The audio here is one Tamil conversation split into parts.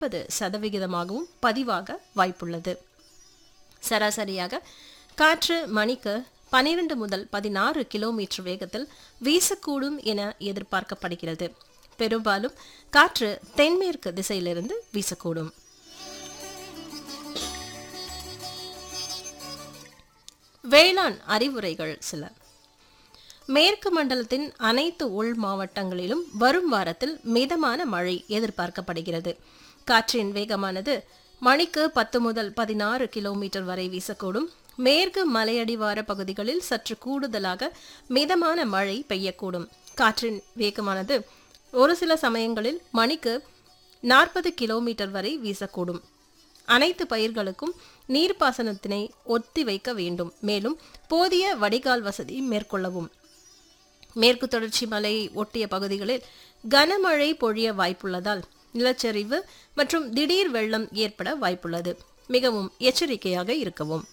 முப்பது சதவிகிதமாகவும் பதிவாக வாய்ப்புள்ளது சராசரியாக காற்று மணிக்கு பனிரெண்டு முதல் பதினாறு கிலோமீட்டர் வேகத்தில் வீசக்கூடும் என எதிர்பார்க்கப்படுகிறது பெரும்பாலும் காற்று தென்மேற்கு திசையிலிருந்து வீசக்கூடும் வேளாண் அறிவுரைகள் சில மேற்கு மண்டலத்தின் அனைத்து உள் மாவட்டங்களிலும் வரும் வாரத்தில் மிதமான மழை எதிர்பார்க்கப்படுகிறது காற்றின் வேகமானது மணிக்கு பத்து முதல் பதினாறு கிலோமீட்டர் வரை வீசக்கூடும் மேற்கு மலையடிவார பகுதிகளில் சற்று கூடுதலாக மிதமான மழை பெய்யக்கூடும் காற்றின் வேகமானது ஒரு சில சமயங்களில் மணிக்கு நாற்பது கிலோமீட்டர் வரை வீசக்கூடும் அனைத்து பயிர்களுக்கும் நீர்ப்பாசனத்தினை ஒத்தி வைக்க வேண்டும் மேலும் போதிய வடிகால் வசதி மேற்கொள்ளவும் மேற்கு தொடர்ச்சி மலையை ஒட்டிய பகுதிகளில் கனமழை பொழிய வாய்ப்புள்ளதால் நிலச்சரிவு மற்றும் திடீர் வெள்ளம் ஏற்பட வாய்ப்புள்ளது மிகவும் எச்சரிக்கையாக இருக்கவும்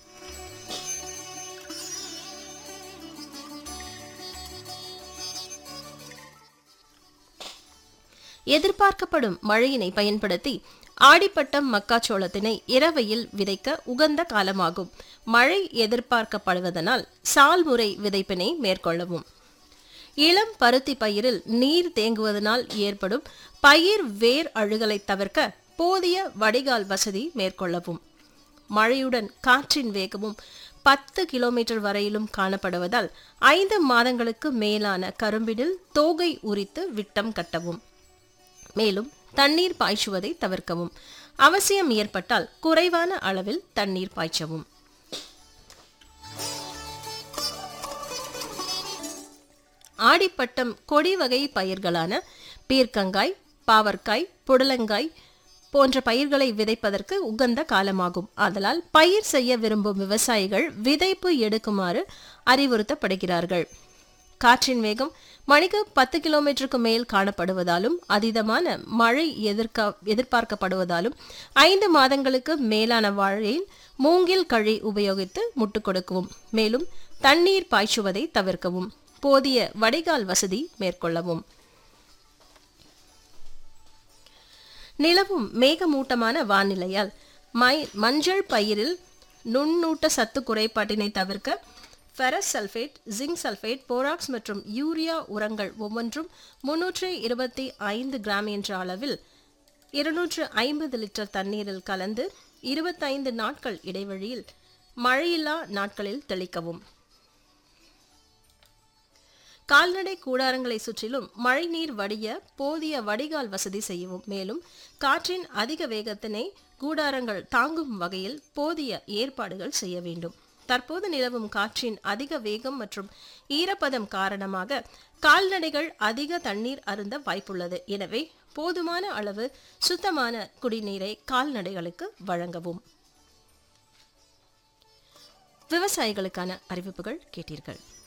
எதிர்பார்க்கப்படும் மழையினை பயன்படுத்தி ஆடிப்பட்டம் மக்காச்சோளத்தினை இரவையில் விதைக்க உகந்த காலமாகும் மழை எதிர்பார்க்கப்படுவதனால் சால்முறை விதைப்பினை மேற்கொள்ளவும் இளம் பருத்தி பயிரில் நீர் தேங்குவதனால் ஏற்படும் பயிர் வேர் அழுகலை தவிர்க்க போதிய வடிகால் வசதி மேற்கொள்ளவும் மழையுடன் காற்றின் வேகமும் பத்து கிலோமீட்டர் வரையிலும் காணப்படுவதால் ஐந்து மாதங்களுக்கு மேலான கரும்பினில் தோகை உரித்து விட்டம் கட்டவும் மேலும் தண்ணீர் பாய்ச்சுவதை தவிர்க்கவும் அவசியம் ஏற்பட்டால் குறைவான அளவில் தண்ணீர் பாய்ச்சவும் ஆடிப்பட்டம் கொடி வகை பயிர்களான பீர்க்கங்காய் பாவற்காய் புடலங்காய் போன்ற பயிர்களை விதைப்பதற்கு உகந்த காலமாகும் ஆதலால் பயிர் செய்ய விரும்பும் விவசாயிகள் விதைப்பு எடுக்குமாறு அறிவுறுத்தப்படுகிறார்கள் காற்றின் வேகம் மணிக்கு பத்து கிலோமீட்டருக்கு மேல் காணப்படுவதாலும் அதீதமான மழை எதிர்க்க எதிர்பார்க்கப்படுவதாலும் ஐந்து மாதங்களுக்கு மேலான வாழையில் மூங்கில் கழி உபயோகித்து முட்டு கொடுக்கவும் மேலும் தண்ணீர் பாய்ச்சுவதை தவிர்க்கவும் போதிய வடிகால் வசதி மேற்கொள்ளவும் நிலவும் மேகமூட்டமான வானிலையால் மை மஞ்சள் பயிரில் நுண்ணூட்ட சத்து குறைபாட்டினை தவிர்க்க ferrous sulphate zinc sulphate borax மற்றும் யூரியா உரங்கள் ஒவ்வொன்றும் முன்னூற்று இருபத்தி ஐந்து கிராம் என்ற அளவில் இருநூற்று ஐம்பது லிட்டர் தண்ணீரில் கலந்து இருபத்தைந்து நாட்கள் இடைவெளியில் மழையில்லா நாட்களில் தெளிக்கவும் கால்நடை கூடாரங்களை சுற்றிலும் மழைநீர் வடிய போதிய வடிகால் வசதி செய்யவும் மேலும் காற்றின் அதிக வேகத்தினை கூடாரங்கள் தாங்கும் வகையில் போதிய ஏற்பாடுகள் செய்ய வேண்டும் தற்போது நிலவும் காற்றின் அதிக வேகம் மற்றும் ஈரப்பதம் காரணமாக கால்நடைகள் அதிக தண்ணீர் அருந்த வாய்ப்புள்ளது எனவே போதுமான அளவு சுத்தமான குடிநீரை கால்நடைகளுக்கு வழங்கவும் விவசாயிகளுக்கான அறிவிப்புகள் கேட்டீர்கள்